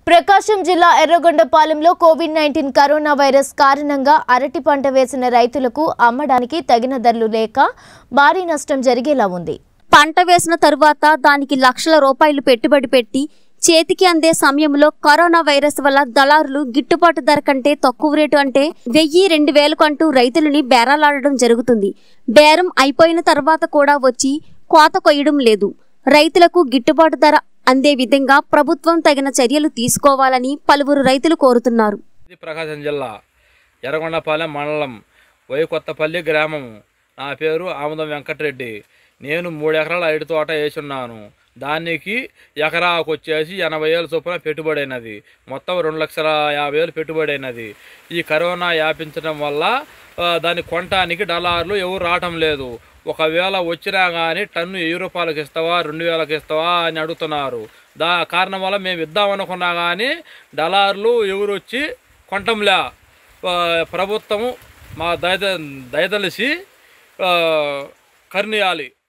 ప్రకాశం జిల్లా ఎర్రగొండపాలెంలో COVID nineteen corona virus కారణంగా అరటి పంట వేసిన రైతులకు అమ్మడానికి తగిన ధరలు లేక భారీ నష్టం జరిగేలా ఉంది పంట వేసిన తరువాత దానికి లక్షల రూపాయలు పెట్టుబడి పెట్టి చేతికి అందే సమయంలో కరోనా వైరస్ వల్ల దళారులు గిట్టుబాటు ధర కంటే తక్కువ రేటు అంటే వెయ్యి రెండు వేలకు అంటూ రైతులని బేరాలాడడం జరుగుతుంది బేరం అయిపోయిన తర్వాత కూడా వచ్చి కోత కొయ్యడం లేదు రైతులకు గిట్టుబాటు ధర అందే విధంగా ప్రభుత్వం తగిన చర్యలు తీసుకోవాలని పలువురు రైతులు కోరుతున్నారు ఇది ప్రకాశం జిల్లా ఎర్రగొండపాలెం మండలం వైకొత్తపల్లి గ్రామం నా పేరు ఆముదం వెంకటరెడ్డి నేను మూడు ఎకరాల అరటి తోట వేసున్నాను దానికి ఎకరాకు వచ్చేసి ఎనభై వేల చొప్పున పెట్టుబడి అయినది మొత్తం రెండు లక్షల యాభై వేలు పెట్టుబడి అయినది ఈ కరోనా వ్యాపించడం వల్ల ఆ, దాన్ని కొనటానికి డలార్లు ఎవరు రావటం లేదు ఒకవేళ వచ్చినా కానీ టన్ను వెయ్యి రూపాయలకి ఇస్తావా రెండు వేలకు ఇస్తావా అని అడుగుతున్నారు దా కారణం వల్ల మేము ఇద్దామనుకున్నా కానీ డలార్లు ఎవరు వచ్చి కొంటంలే ఆ, ప్రభుత్వము మా దయ దయదలిసి కర్ణియాలి